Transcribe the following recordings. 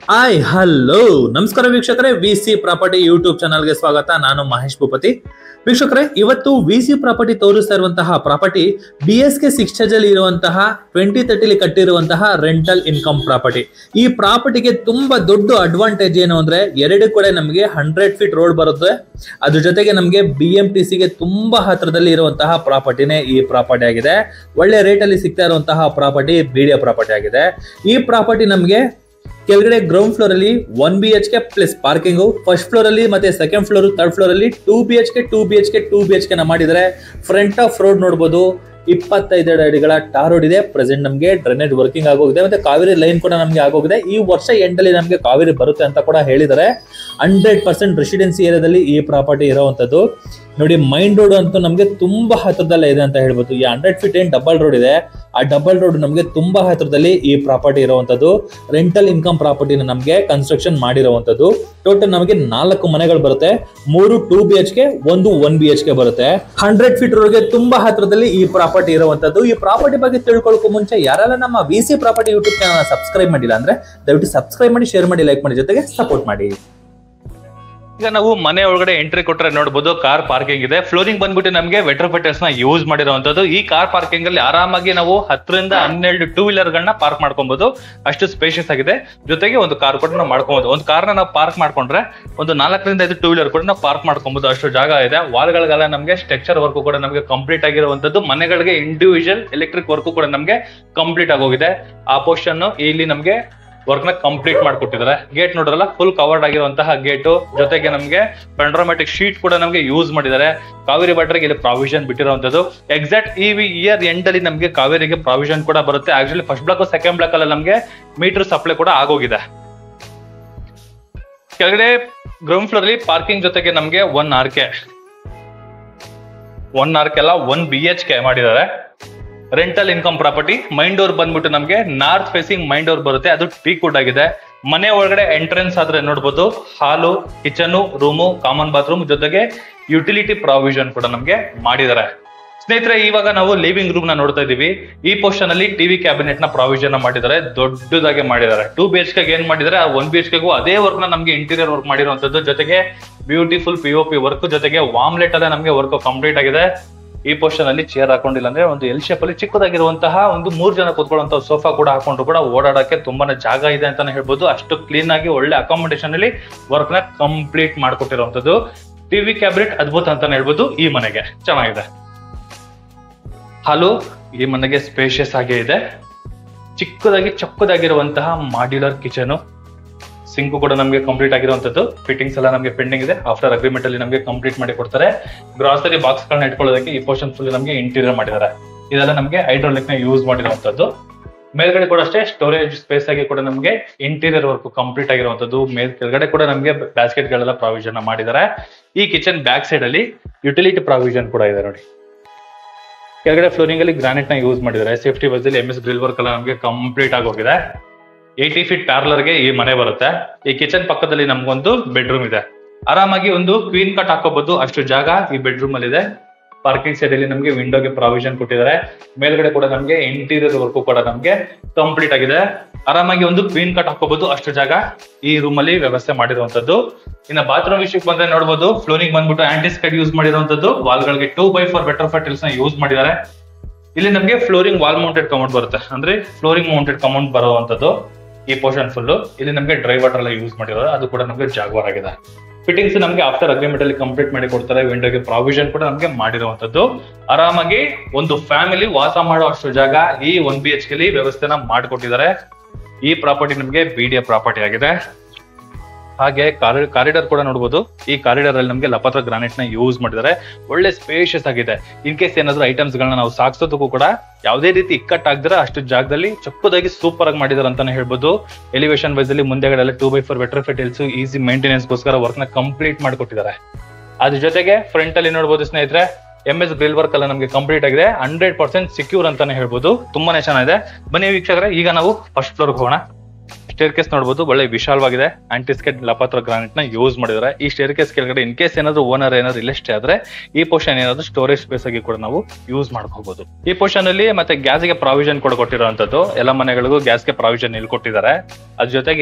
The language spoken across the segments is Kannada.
ಹಾಯ್ ಹಲೋ ನಮಸ್ಕಾರ ವೀಕ್ಷಕರೇ ವಿ ಸಿ ಪ್ರಾಪರ್ಟಿ ಯೂಟ್ಯೂಬ್ ಚಾನಲ್ಗೆ ಸ್ವಾಗತ ನಾನು ಮಹೇಶ್ ಭೂಪತಿ ವೀಕ್ಷಕರೇ ಇವತ್ತು ವಿ ಸಿ ಪ್ರಾಪರ್ಟಿ ತೋರಿಸ್ತಾ ಇರುವಂತಹ property B S K six ಅಲ್ಲಿ ಇರುವಂತಹ ಟ್ವೆಂಟಿ ತರ್ಟಿಲಿ ಕಟ್ಟಿರುವಂತಹ ರೆಂಟಲ್ ಇನ್ಕಮ್ ಪ್ರಾಪರ್ಟಿ ಈ ಪ್ರಾಪರ್ಟಿಗೆ ತುಂಬಾ ದೊಡ್ಡ ಅಡ್ವಾಂಟೇಜ್ ಏನು ಅಂದ್ರೆ ಎರಡು ಕಡೆ ನಮಗೆ ಹಂಡ್ರೆಡ್ ಫೀಟ್ ರೋಡ್ ಬರುತ್ತೆ ಅದ್ರ ಜೊತೆಗೆ ನಮಗೆ ಬಿ ಎಂ ಟಿ ಸಿಗೆ ತುಂಬಾ ಹತ್ರದಲ್ಲಿ ಇರುವಂತಹ ಪ್ರಾಪರ್ಟಿನೇ ಈ ಪ್ರಾಪರ್ಟಿ ಆಗಿದೆ ಒಳ್ಳೆ ರೇಟಲ್ಲಿ ಸಿಗ್ತಾ ಇರುವಂತಹ ಪ್ರಾಪರ್ಟಿ ಬಿಡಿಯ ಪ್ರಾಪರ್ಟಿ ಆಗಿದೆ ಈ ಪ್ರಾಪರ್ಟಿ ನಮಗೆ ಕೆಳಗಡೆ ಗ್ರೌಂಡ್ ಫ್ಲೋರ್ ಅಲ್ಲಿ one B H K plus parking first floor ಅಲ್ಲಿ ಮತ್ತೆ ಸೆಕೆಂಡ್ ಫ್ಲೋರ್ ಥರ್ಡ್ ಫ್ಲೋರ್ ಅಲ್ಲಿ two B H K two B H K two B H K ನ ಮಾಡಿದ್ದಾರೆ ಫ್ರಂಟ್ ಆಫ್ ರೋಡ್ ನೋಡಬಹುದು ಇಪ್ಪತ್ತೈದು ಅಡಿಗಳ ಟಾರ್ ರೋಡ್ ಇದೆ ಪ್ರೆಸೆಂಟ್ ನಮಗೆ ಡ್ರೈನೇಜ್ ವರ್ಕಿಂಗ್ ಆಗೋಗಿದೆ ಮತ್ತೆ ಕಾವೇರಿ ಲೈನ್ ಕೂಡ ನಮಗೆ ಆಗೋಗಿದೆ ಈ ವರ್ಷ ಎಂಡಲ್ಲಿ ನಮಗೆ ಕಾವೇರಿ ಬರುತ್ತೆ ಅಂತ ಕೂಡ ಹೇಳಿದ್ದಾರೆ ಹಂಡ್ರೆಡ್ ಪರ್ಸೆಂಟ್ ರೆಸಿಡೆನ್ಸಿ ಏರಿಯಾದಲ್ಲಿ ಈ ಪ್ರಾಪರ್ಟಿ ಇರುವಂತದ್ದು ನೋಡಿ ಮೈನ್ ರೋಡ್ ಅಂತೂ ನಮಗೆ ತುಂಬಾ ಹತ್ರದಲ್ಲೇ ಇದೆ ಅಂತ ಹೇಳ್ಬೋದು ಈ ಹಂಡ್ರೆಡ್ ಫೀಟ್ ಏನ್ ಡಬಲ್ ರೋಡ್ ಇದೆ ಆ ಡಬಲ್ ರೋಡ್ ನಮಗೆ ತುಂಬಾ ಹತ್ರದಲ್ಲಿ ಈ ಪ್ರಾಪರ್ಟಿ ಇರುವಂತದ್ದು ರೆಂಟಲ್ ಇನ್ಕಮ್ ಪ್ರಾಪರ್ಟಿನ ನಮಗೆ ಕನ್ಸ್ಟ್ರಕ್ಷನ್ ಮಾಡಿರುವಂತದ್ದು ಟೋಟಲ್ ನಮಗೆ ನಾಲ್ಕು ಮನೆಗಳು ಬರುತ್ತೆ ಮೂರು ಟೂ ಬಿ ಎಚ್ ಕೆ ಒಂದು ಒನ್ ಬಿ ಎಚ್ ಕೆ ಬರುತ್ತೆ ಹಂಡ್ರೆಡ್ ಫೀಟ್ ರೋಡ್ಗೆ ತುಂಬಾ ಹತ್ರದಲ್ಲಿ ಈ ಪ್ರಾಪರ್ಟಿ ಇರುವಂತದ್ದು ಈ ಪ್ರಾಪರ್ಟಿ ಬಗ್ಗೆ ತಿಳ್ಕೊಳ್ಳೋಕೆ ಮುಂಚೆ ಯಾರೆಲ್ಲ ನಮ್ಮ V C property YouTube channel subscribe ಮಾಡಿಲ್ಲ ಅಂದ್ರೆ ದಯವಿಟ್ಟು ಸಬ್ಸ್ಕ್ರೈಬ್ ಮಾಡಿ ಶೇರ್ ಮಾಡಿ ಲೈಕ್ ಮಾಡಿ ಜೊತೆಗೆ ಸಪೋರ್ಟ್ ಮಾಡಿ ಈಗ ನಾವು ಮನೆ ಒಳಗಡೆ ಎಂಟ್ರಿ ಕೊಟ್ರೆ ನೋಡಬಹುದು ಕಾರ್ ಪಾರ್ಕಿಂಗ್ ಇದೆ ಫ್ಲೋರಿಂಗ್ ಬಂದ್ಬಿಟ್ಟು ನಮಗೆ ವೆಟ್ರೋಫಿಟರ್ಸ್ ನ ಯೂಸ್ ಮಾಡಿರುವಂತದ್ದು ಈ ಕಾರ್ ಪಾರ್ಕಿಂಗ್ ಅಲ್ಲಿ ಆರಾಮಾಗಿ ನಾವು ಹತ್ತರಿಂದ ಹನ್ನೆರಡು ಟೂ ವೀಲರ್ ಗಳನ್ನ ಪಾರ್ಕ್ ಮಾಡ್ಕೊಬಹುದು ಅಷ್ಟು ಸ್ಪೇಷಿಯಸ್ ಆಗಿದೆ ಜೊತೆಗೆ ಒಂದು ಕಾರ್ ಕೂಡ ನಾವು ಮಾಡ್ಕೊಬಹುದು ಒಂದು ಕಾರ್ನ ನಾವು ಪಾರ್ಕ್ ಮಾಡ್ಕೊಂಡ್ರೆ ಒಂದು ನಾಲ್ಕರಿಂದ ಐದು ಟೂ ವೀಲರ್ ಕೂಡ ನಾವು ಪಾರ್ಕ್ ಮಾಡ್ಕೊಬಹುದು ಅಷ್ಟು ಜಾಗ ಇದೆ ವಾಲ್ಗಳಿಗೆಲ್ಲ ನಮಗೆ ಸ್ಟ್ರಕ್ಚರ್ ವರ್ಕ್ ಕೂಡ ನಮಗೆ ಕಂಪ್ಲೀಟ್ ಆಗಿರುವಂತದ್ದು ಮನೆಗಳಿಗೆ ಇಂಡಿವಿಜುವಲ್ ಎಲೆಕ್ಟ್ರಿಕ್ ವರ್ಕ್ ಕೂಡ ನಮಗೆ ಕಂಪ್ಲೀಟ್ ಆಗೋಗಿದೆ ಆ ಪೋರ್ಷನ್ ಇಲ್ಲಿ ನಮಗೆ ವರ್ಕ್ ನ ಕಂಪ್ಲೀಟ್ ಮಾಡ್ಕೊಟ್ಟಿದ್ದಾರೆ ಗೇಟ್ ನೋಡಿದ್ರಲ್ಲ ಫುಲ್ ಕವರ್ಡ್ ಆಗಿರುವಂತಹ ಗೇಟ್ ಜೊತೆಗೆ ನಮಗೆ ಪೆಂಡ್ರೋಮ್ಯಾಟಿಕ್ ಶೀಟ್ ಕೂಡ ನಮಗೆ ಯೂಸ್ ಮಾಡಿದ್ದಾರೆ ಕಾವೇರಿ ವಾಟರ್ಗೆ ಇಲ್ಲಿ ಪ್ರಾವಿಷನ್ ಬಿಟ್ಟಿರುವಂತದ್ದು ಎಕ್ಸಾಕ್ಟ್ ಈ ಇಯರ್ ಎಂಡ್ ಅಲ್ಲಿ ನಮಗೆ ಕಾವೇರಿಗೆ ಪ್ರಾವಿಷನ್ ಕೂಡ ಬರುತ್ತೆ actually first block second block ಅಲ್ಲಿ ನಮಗೆ ಮೀಟರ್ ಸಪ್ಲೈ ಕೂಡ ಆಗೋಗಿದೆ ಕೆಳಗಡೆ ಗ್ರೌಂಡ್ ಫ್ಲೋರ್ ಅಲ್ಲಿ ಪಾರ್ಕಿಂಗ್ ಜೊತೆಗೆ ನಮಗೆ one R K one R K ಅಲ್ಲ ಒನ್ ಬಿ ಎಚ್ ಕೆ ಮಾಡಿದ್ದಾರೆ rental income property main door ಬಂದ್ಬಿಟ್ಟು ನಮಗೆ ನಾರ್ತ್ ಫೇಸಿಂಗ್ ಮೈಂಡ್ ಡೋರ್ ಬರುತ್ತೆ ಅದು ಟೀ ಕುಡ್ ಆಗಿದೆ ಮನೆ ಒಳಗಡೆ ಎಂಟ್ರೆನ್ಸ್ ಆದ್ರೆ ನೋಡ್ಬೋದು hall kitchen room common bathroom ಜೊತೆಗೆ ಯುಟಿಲಿಟಿ ಪ್ರಾವಿಷನ್ ಕೂಡ ನಮಗೆ ಮಾಡಿದ್ದಾರೆ ಸ್ನೇಹಿತರೆ ಇವಾಗ ನಾವು ಲಿವಿಂಗ್ ರೂಮ್ ನ ನೋಡ್ತಾ ಇದೀವಿ ಈ ಪೋರ್ಷನ್ ಅಲ್ಲಿ ಟಿವಿ ಕ್ಯಾಬಿನೆಟ್ ನ ಪ್ರಾವಿಷನ್ ಮಾಡಿದ್ದಾರೆ ದೊಡ್ಡದಾಗಿ ಮಾಡಿದ್ದಾರೆ ಟೂ ಬಿ ಎಚ್ ಕೆ ಏನ್ ಮಾಡಿದ್ದಾರೆ ಆ ಒನ್ ಬಿ ಎಚ್ ಕೆಗೂ ಅದೇ ವರ್ಕ್ ನ ನಮಗೆ ಇಂಟೀರಿಯರ್ ವರ್ಕ್ ಮಾಡಿರುವಂತದ್ದು ಜೊತೆಗೆ beautiful P O P work ಜೊತೆಗೆ ವಾಮ್ಲೆಟ್ ಅಲ್ಲೇ ನಮಗೆ ವರ್ಕ್ ಕಂಪ್ಲೀಟ್ ಆಗಿದೆ ಈ ಪೋರ್ಷನ್ ಅಲ್ಲಿ ಚೇರ್ ಹಾಕೊಂಡಿಲ್ಲ ಅಂದ್ರೆ ಒಂದು ಎಲ್ ಶೇಪ್ ಅಲ್ಲಿ ಚಿಕ್ಕದಾಗಿರುವಂತಹ ಒಂದು ಮೂರ್ ಜನ ಕೂತ್ಕೊಳ್ಳುವಂತ ಸೋಫಾ ಕೂಡ ಹಾಕೊಂಡ್ರು ಕೂಡ ಓಡಾಡಕ್ಕೆ ತುಂಬಾನೇ ಜಾಗ ಇದೆ ಅಂತಾನೆ ಹೇಳ್ಬೋದು ಅಷ್ಟು ಕ್ಲೀನ್ ಆಗಿ ಒಳ್ಳೆ ಅಕಾಮಿಡೇಷನ್ ಅಲ್ಲಿ ವರ್ಕ್ ನ ಕಂಪ್ಲೀಟ್ ಮಾಡ್ಕೊಟ್ಟಿರುವಂತದ್ದು ಟಿವಿ ಕ್ಯಾಬಿನೆಟ್ ಅದ್ಭುತ ಅಂತಾನೆ ಹೇಳ್ಬೋದು ಈ ಮನೆಗೆ ಚೆನ್ನಾಗಿದೆ ಹಾಲು ಈ ಮನೆಗೆ ಸ್ಪೇಷಿಯಸ್ ಆಗೇ ಇದೆ ಚಿಕ್ಕದಾಗಿ ಚೊಕ್ಕದಾಗಿರುವಂತಹ ಮಾಡ್ಯುಲರ್ ಕಿಚನ್ ಸಿಂಕು ಕೂಡ ನಮಗೆ ಕಂಪ್ಲೀಟ್ ಆಗಿರುವಂತದ್ದು ಫಿಟ್ಟಿಂಗ್ಸ್ ಎಲ್ಲ ನಮಗೆ ಪೆಂಡಿಂಗ್ ಇದೆ ಆಫ್ಟರ್ ಅಗ್ರಿಮೆಂಟ್ ಅಲ್ಲಿ ನಮಗೆ ಕಂಪ್ಲೀಟ್ ಮಾಡಿ ಕೊಡ್ತಾರೆ ಗ್ರಾಸರಿ ಬಾಕ್ಸ್ ಗಳನ್ನ ಇಟ್ಕೊಳ್ಳೋದಕ್ಕೆ ಈ ಪೋರ್ಷನ್ ಫುಲ್ ನಮಗೆ ಇಂಟೀರಿಯರ್ ಮಾಡಿದ್ದಾರೆ ಇದೆಲ್ಲ ನಮಗೆ ಹೈಡ್ರೋಲಿಕ್ ನ ಯೂಸ್ ಮಾಡಿರುವಂತದ್ದು ಮೇಲ್ಗಡೆ ಕೂಡ ಅಷ್ಟೇ ಸ್ಟೋರೇಜ್ ಸ್ಪೇಸ್ ಆಗಿ ಕೂಡ ನಮಗೆ ಇಂಟೀರಿಯರ್ ವರ್ಕ್ ಕಂಪ್ಲೀಟ್ ಆಗಿರುವಂತದ್ದು ಮೇಲ್ ಕೆಳಗಡೆ ಕೂಡ ನಮಗೆ ಬ್ಯಾಸ್ಕೆಟ್ ಗಳೆಲ್ಲ ಪ್ರಾವಿಷನ್ ಮಾಡಿದ್ದಾರೆ ಈ ಕಿಚನ್ ಬ್ಯಾಕ್ ಸೈಡ್ ಅಲ್ಲಿ ಯುಟಿಲಿಟಿ ಪ್ರಾವಿಷನ್ ಕೂಡ ಇದೆ ನೋಡಿ ಕೆಳಗಡೆ ಫ್ಲೋರಿಂಗ್ ಅಲ್ಲಿ ಗ್ರಾನೈಟ್ ನ ಯೂಸ್ ಮಾಡಿದ್ದಾರೆ ಸೇಫ್ಟಿ ಬಸ್ ಅಲ್ಲಿ ಎಂ ಎಸ್ ಗ್ರಿಲ್ ವರ್ಕ್ ಎಲ್ಲ ನಮಗೆ ಕಂಪ್ಲೀಟ್ ಆಗೋಗಿದೆ ಏಯ್ಟಿ ಫೀಟ್ ಪ್ಯಾರ್ಲರ್ ಗೆ ಈ ಮನೆ ಬರುತ್ತೆ ಈ ಕಿಚನ್ ಪಕ್ಕದಲ್ಲಿ ನಮ್ಗೊಂದು ಬೆಡ್ರೂಮ್ ಇದೆ ಆರಾಮಾಗಿ ಒಂದು ಕ್ವೀನ್ ಕಟ್ ಹಾಕೋಬಹುದು ಅಷ್ಟು ಜಾಗ ಈ ಬೆಡ್ರೂಮ್ ಅಲ್ಲಿ ಇದೆ ಪಾರ್ಕಿಂಗ್ ಸೈಡ್ ಅಲ್ಲಿ ನಮಗೆ ವಿಂಡೋಗೆ ಪ್ರಾವಿಷನ್ ಕೊಟ್ಟಿದ್ದಾರೆ ಮೇಲ್ಗಡೆ ಕೂಡ ನಮಗೆ ಇಂಟೀರಿಯರ್ ವರ್ಕ್ ಕೂಡ ನಮಗೆ ಕಂಪ್ಲೀಟ್ ಆಗಿದೆ ಆರಾಮಾಗಿ ಒಂದು ಕ್ವೀನ್ ಕಟ್ ಹಾಕೋಬಹುದು ಅಷ್ಟು ಜಾಗ ಈ ರೂಮ್ ಅಲ್ಲಿ ವ್ಯವಸ್ಥೆ ಮಾಡಿರುವಂತದ್ದು ಇನ್ನ ಬಾತ್ರೂಮ್ ವಿಷಯಕ್ಕೆ ಬಂದ್ರೆ ನೋಡಬಹುದು ಫ್ಲೋರಿಂಗ್ ಬಂದ್ಬಿಟ್ಟು ಆಂಟಿಸ್ಕೈಡ್ ಯೂಸ್ ಮಾಡಿರುವಂತದ್ದು ವಾಲ್ಗಳಿಗೆ ಟೂ ಬೈ ಫೋರ್ ಬೆಟರ್ ಫರ್ಟಿಲ್ಸ್ ನ ಯೂಸ್ ಮಾಡಿದ್ದಾರೆ ಇಲ್ಲಿ ನಮಗೆ ಫ್ಲೋರಿಂಗ್ ವಾಲ್ ಮೌಂಟೆಡ್ ಕಮೌಂಟ್ ಬರುತ್ತೆ ಅಂದ್ರೆ ಫ್ಲೋರಿಂಗ್ ಮೌಂಟೆಡ್ ಕಮೌಂಟ್ ಬರುವಂತದ್ದು ಈ ಪೋರ್ಷನ್ ಫುಲ್ ಇಲ್ಲಿ ನಮಗೆ ಡ್ರೈ ವಾಟರ್ ಎಲ್ಲ ಯೂಸ್ ಮಾಡಿರೋದು ಅದು ಕೂಡ ನಮಗೆ ಜಾಗ್ವಾರ್ ಆಗಿದೆ ಫಿಟ್ಟಿಂಗ್ಸ್ ನಮಗೆ ಆಫ್ಟರ್ ಅಗ್ರಿಮೆಂಟ್ ಅಲ್ಲಿ ಕಂಪ್ಲೀಟ್ ಮಾಡಿ ಕೊಡ್ತಾರೆ ವಿಂಡೋಗೆ ಪ್ರಾವಿಷನ್ ಕೂಡ ನಮಗೆ ಮಾಡಿರುವಂತದ್ದು ಆರಾಮಾಗಿ ಒಂದು ಫ್ಯಾಮಿಲಿ ವಾಸ ಮಾಡೋ ಅಷ್ಟು ಜಾಗ ಈ ಒನ್ ಬಿ ಎಚ್ ಕೆ ವ್ಯವಸ್ಥೆನ ಮಾಡಿಕೊಟ್ಟಿದ್ದಾರೆ ಈ ಪ್ರಾಪರ್ಟಿ ನಮಗೆ ಬಿಡಿಎ ಪ್ರಾಪರ್ಟಿ ಆಗಿದೆ ಹಾಗೆ ಕಾರಿಡಾರ್ ಕೂಡ ನೋಡಬಹುದು ಈ ಕಾರಿಡಾರ್ ಅಲ್ಲಿ ನಮಗೆ ಲಪತ್ರ ಗ್ರಾನೈಟ್ ನ ಯೂಸ್ ಮಾಡಿದ್ದಾರೆ ಒಳ್ಳೆ ಸ್ಪೇಷಿಯಸ್ ಆಗಿದೆ ಇನ್ ಕೇಸ್ ಏನಾದ್ರು ಐಟಮ್ಸ್ ಗಳನ್ನ ನಾವು ಸಾಗಿಸೋದಕ್ಕೂ ಕೂಡ ಯಾವುದೇ ರೀತಿ ಇಕ್ಕಟ್ಟಾಗದಿರ ಅಷ್ಟು ಜಾಗದಲ್ಲಿ ಚೊಕ್ಕದಾಗಿ ಸೂಪರ್ ಆಗಿ ಮಾಡಿದಾರೆ ಅಂತಾನೆ ಹೇಳ್ಬೋದು ಎಲಿವೇಶನ್ ವೈಸ್ ಅಲ್ಲಿ ಮುಂದೆಗಡೆ two by four vitrified tiles easy maintenance ಗೋಸ್ಕರ ವರ್ಕ್ ನ ಕಂಪ್ಲೀಟ್ ಮಾಡಿಕೊಟ್ಟಿದ್ದಾರೆ ಅದ್ರ ಜೊತೆಗೆ ಫ್ರಂಟ್ ಅಲ್ಲಿ ನೋಡಬಹುದು ಸ್ನೇಹಿತರೆ ಎಂ ಎಸ್ ಗ್ರಿಲ್ ವರ್ಕ್ ಎಲ್ಲ ನಮಗೆ ಕಂಪ್ಲೀಟ್ ಆಗಿದೆ ಹಂಡ್ರೆಡ್ ಪರ್ಸೆಂಟ್ ಸೆಕ್ಯೂರ್ ಅಂತಾನೆ ಹೇಳ್ಬೋದು ತುಂಬಾನೇ ಚೆನ್ನಾಗಿದೆ ಬನ್ನಿ ವೀಕ್ಷಕರೇ ಈಗ ನಾವು ಫಸ್ಟ್ ಫ್ಲೋರ್ ಹೋಗೋಣ ಸ್ಟೇರ್ ಕೇಸ್ ನೋಡಬಹುದು ಒಳ್ಳೆ ವಿಶಾಲವಾಗಿದೆ ಆಂಟಿಸ್ಕೆಟ್ ಲಪಾತ್ರ ಗ್ರಾನೈಟ್ ನ ಯೂಸ್ ಮಾಡಿದ್ದಾರೆ ಈ ಸ್ಟೇರ್ ಕೇಸ್ ಕೆಳಗಡೆ ಇನ್ ಕೇಸ್ ಏನಾದ್ರು ಓನರ್ ಏನಾದ್ರು ಇಲ್ಲಷ್ಟೇ ಆದ್ರೆ ಈ ಪೋರ್ಷನ್ ಏನಾದ್ರು ಸ್ಟೋರೇಜ್ ಸ್ಪೇಸ್ ಆಗಿ ಕೂಡ ನಾವು ಯೂಸ್ ಮಾಡ್ಕೋಬಹುದು ಈ ಪೋರ್ಷನ್ ಅಲ್ಲಿ ಮತ್ತೆ ಗ್ಯಾಸ್ ಗೆ ಪ್ರಾವಿಷನ್ ಕೂಡ ಕೊಟ್ಟಿರುವಂತದ್ದು ಎಲ್ಲ ಮನೆಗಳಿಗೂ ಗ್ಯಾಸ್ ಗೆ ಪ್ರಾವಿಷನ್ ಇಲ್ಲಿ ಕೊಟ್ಟಿದ್ದಾರೆ ಅದ್ರ ಜೊತೆಗೆ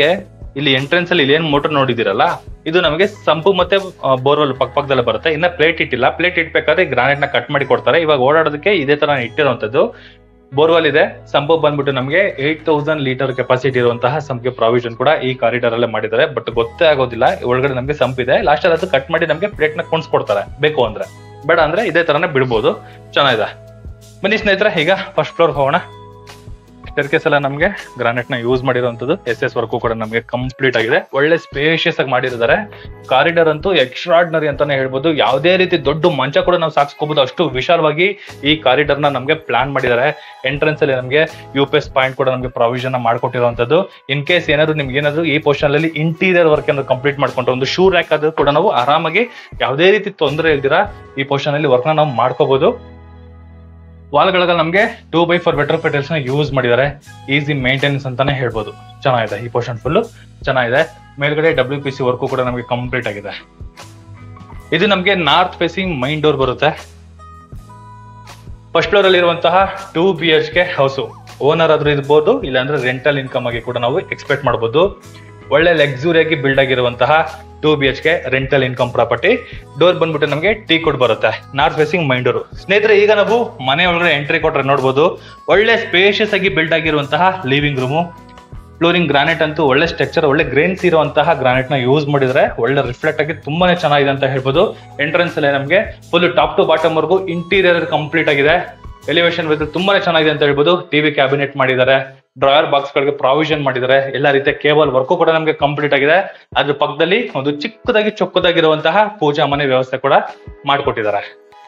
ಇಲ್ಲಿ ಎಂಟ್ರೆನ್ಸ್ ಅಲ್ಲಿ ಇಲ್ಲಿ ಏನ್ ಮೋಟರ್ ನೋಡಿದಿರಲ್ಲ ಇದು ನಮಗೆ ಸಂಪು ಮತ್ತೆ ಬೋರ್ವೆಲ್ ಪಕ್ಕ ಪಕ್ಕದಲ್ಲೇ ಬರುತ್ತೆ ಇನ್ನ ಪ್ಲೇಟ್ ಇಟ್ಟಿಲ್ಲ ಪ್ಲೇಟ್ ಇಟ್ಬೇಕಾದ್ರೆ ಗ್ರಾನೈಟ್ ನ ಕಟ್ ಮಾಡಿ ಕೊಡ್ತಾರೆ ಇವಾಗ ಓಡಾಡೋದಕ್ಕೆ ಇದೇ ತರ ಇಟ್ಟಿರುವಂತದ್ದು ಬೋರ್ವೆಲ್ ಇದೆ ಸಂಪು ಬಂದ್ಬಿಟ್ಟು ನಮಗೆ ಏಟ್ ತೌಸಂಡ್ ಲೀಟರ್ ಕೆಪಾಸಿಟಿ ಇರುವಂತಹ ಸಂಪ್ಗೆ ಪ್ರಾವಿಷನ್ ಕೂಡ ಈ ಕಾರಿಡಾರ್ ಅಲ್ಲೇ ಮಾಡಿದ್ದಾರೆ ಬಟ್ ಗೊತ್ತೇ ಆಗೋದಿಲ್ಲ ಒಳಗಡೆ ನಮಗೆ ಸಂಪ್ ಇದೆ ಲಾಸ್ಟ್ ಅಲ್ಲಿ ಅದು ಕಟ್ ಮಾಡಿ ನಮಗೆ ಪ್ಲೇಟ್ ನ ಕೊಡ್ತಾರೆ ಬೇಕು ಅಂದ್ರೆ ಬೇಡ ಅಂದ್ರೆ ಇದೇ ತರನೇ ಬಿಡ್ಬೋದು ಚೆನ್ನಾಗಿದೆ ಬನ್ನಿ ಸ್ನೇಹಿತರೆ ಈಗ ಫಸ್ಟ್ ಫ್ಲೋರ್ ಹೋಗೋಣ ಸ್ಟೆರ್ಕೇಸ್ ಎಲ್ಲ ನಮಗೆ ಗ್ರಾನೈಟ್ ನ ಯೂಸ್ ಮಾಡಿರುವಂತದ್ದು ಎಸ್ ಎಸ್ ವರ್ಕು ಕೂಡ ನಮಗೆ ಕಂಪ್ಲೀಟ್ ಆಗಿದೆ ಒಳ್ಳೆ ಸ್ಪೇಷಿಯಸ್ ಆಗಿ ಮಾಡಿದ್ದಾರೆ ಕಾರಿಡಾರ್ ಅಂತೂ ಎಕ್ಸ್ಟ್ರಾರ್ಡಿನರಿ ಅಂತಾನೆ ಹೇಳ್ಬೋದು ಯಾವುದೇ ರೀತಿ ದೊಡ್ಡ ಮಂಚ ಕೂಡ ನಾವು ಸಾಕ್ಸ್ಕೋಬಹುದು ಅಷ್ಟು ವಿಶಾಲವಾಗಿ ಈ ಕಾರಿಡಾರ್ ನ ನಮಗೆ ಪ್ಲಾನ್ ಮಾಡಿದ್ದಾರೆ ಎಂಟ್ರೆನ್ಸ್ ಅಲ್ಲಿ ನಮಗೆ ಯು ಪಿ ಎಸ್ ಪಾಯಿಂಟ್ ಕೂಡ ನಮಗೆ ಪ್ರಾವಿಷನ್ ಮಾಡ್ಕೊಟ್ಟಿರುವಂತದ್ದು ಇನ್ ಕೇಸ್ ಏನಾದ್ರು ನಿಮ್ಗೆ ಏನಾದ್ರು ಈ ಪೋರ್ಷನ್ ಅಲ್ಲಿ ಇಂಟೀರಿಯರ್ ವರ್ಕ್ ಏನಾದ್ರು ಕಂಪ್ಲೀಟ್ ಮಾಡ್ಕೊಂಡ್ರೆ ಒಂದು ಶೂ ರ್ಯಾಕ್ ಆದ್ರೂ ಕೂಡ ನಾವು ಆರಾಮಾಗಿ ಯಾವುದೇ ರೀತಿ ತೊಂದರೆ ಇಲ್ದಿರಾ ಈ ಪೋರ್ಷನ್ ಅಲ್ಲಿ ವರ್ಕ್ ನ ನಾವು ಮಾಡ್ಕೋಬಹುದು ವಾಲ್ಗಳಿಗೆ ನಮಗೆ ಟೂ ಬೈ ಫೋರ್ ಬೆಟರ್ ಪೆಟಲ್ಸ್ ನ ಯೂಸ್ ಮಾಡಿದ್ದಾರೆ ಈಸಿ ಮೇಂಟೆನೆನ್ಸ್ ಅಂತಾನೆ ಹೇಳ್ಬೋದು ಚೆನ್ನಾಗಿದೆ ಈ ಪೋರ್ಷನ್ ಫುಲ್ ಚೆನ್ನಾಗಿದೆ ಮೇಲ್ಗಡೆ ಡಬ್ಲ್ಯೂ ಪಿ ಸಿ ವರ್ಕು ಕೂಡ ನಮಗೆ ಕಂಪ್ಲೀಟ್ ಆಗಿದೆ ಇದು ನಮಗೆ ನಾರ್ತ್ ಫೇಸಿಂಗ್ ಮೈನ್ ಡೋರ್ ಬರುತ್ತೆ ಫಸ್ಟ್ ಫ್ಲೋರ್ ಅಲ್ಲಿ ಇರುವಂತಹ two B H K house owner ಆದ್ರೂ ಇರ್ಬೋದು ಇಲ್ಲಾಂದ್ರೆ ರೆಂಟಲ್ ಇನ್ಕಮ್ ಆಗಿ ಕೂಡ ನಾವು ಎಕ್ಸ್ಪೆಕ್ಟ್ ಮಾಡಬಹುದು ಒಳ್ಳೆ ಲಕ್ಸುರಿಯಾಗಿ ಬಿಲ್ಡ್ ಆಗಿರುವಂತಹ two B H K rental income property door ಬಂದ್ಬಿಟ್ಟು ನಮಗೆ ಟೀ ಕೋಡ್ ಬರುತ್ತೆ ನಾರ್ತ್ ಫೇಸಿಂಗ್ ಮೈನ್ ಡೋರ್ ಸ್ನೇಹಿತರೆ ಈಗ ನಾವು ಮನೆ ಒಳಗಡೆ ಎಂಟ್ರಿ ಕೊಟ್ರೆ ನೋಡಬಹುದು ಒಳ್ಳೆ ಸ್ಪೇಷಿಯಸ್ ಆಗಿ ಬಿಲ್ಡ್ ಆಗಿರುವಂತಹ ಲಿವಿಂಗ್ ರೂಮು ಫ್ಲೋರಿಂಗ್ ಗ್ರಾನೈಟ್ ಅಂತೂ ಒಳ್ಳೆ ಸ್ಟ್ರಕ್ಚರ್ ಒಳ್ಳೆ ಗ್ರೇನ್ಸ್ ಇರುವಂತಹ ಗ್ರಾನೈಟ್ ನ ಯೂಸ್ ಮಾಡಿದ್ರೆ ಒಳ್ಳೆ ರಿಫ್ಲೆಕ್ಟ್ ಆಗಿ ತುಂಬಾನೇ ಚೆನ್ನಾಗಿದೆ ಅಂತ ಹೇಳ್ಬೋದು ಎಂಟ್ರೆನ್ಸ್ ಅಲ್ಲಿ ನಮಗೆ full top to bottom work interior complete ಆಗಿದೆ ಎಲಿವೇಶನ್ ವಿತ್ ತುಂಬಾನೇ ಚೆನ್ನಾಗಿದೆ ಅಂತ ಹೇಳ್ಬೋದು ಟಿವಿ ಕ್ಯಾಬಿನೆಟ್ ಮಾಡಿದ್ದಾರೆ ಡ್ರಾಯರ್ ಬಾಕ್ಸ್ ಗಳಿಗೆ ಪ್ರಾವಿಷನ್ ಮಾಡಿದ್ದಾರೆ ಎಲ್ಲ ರೀತಿಯ ಕೇಬಲ್ ವರ್ಕು ಕೂಡ ನಮಗೆ ಕಂಪ್ಲೀಟ್ ಆಗಿದೆ ಅದ್ರ ಪಕ್ಕದಲ್ಲಿ ಒಂದು ಚಿಕ್ಕದಾಗಿ ಚೊಕ್ಕದಾಗಿರುವಂತಹ ಪೂಜಾ ಮನೆ ವ್ಯವಸ್ಥೆ ಕೂಡ ಮಾಡಿಕೊಟ್ಟಿದ್ದಾರೆ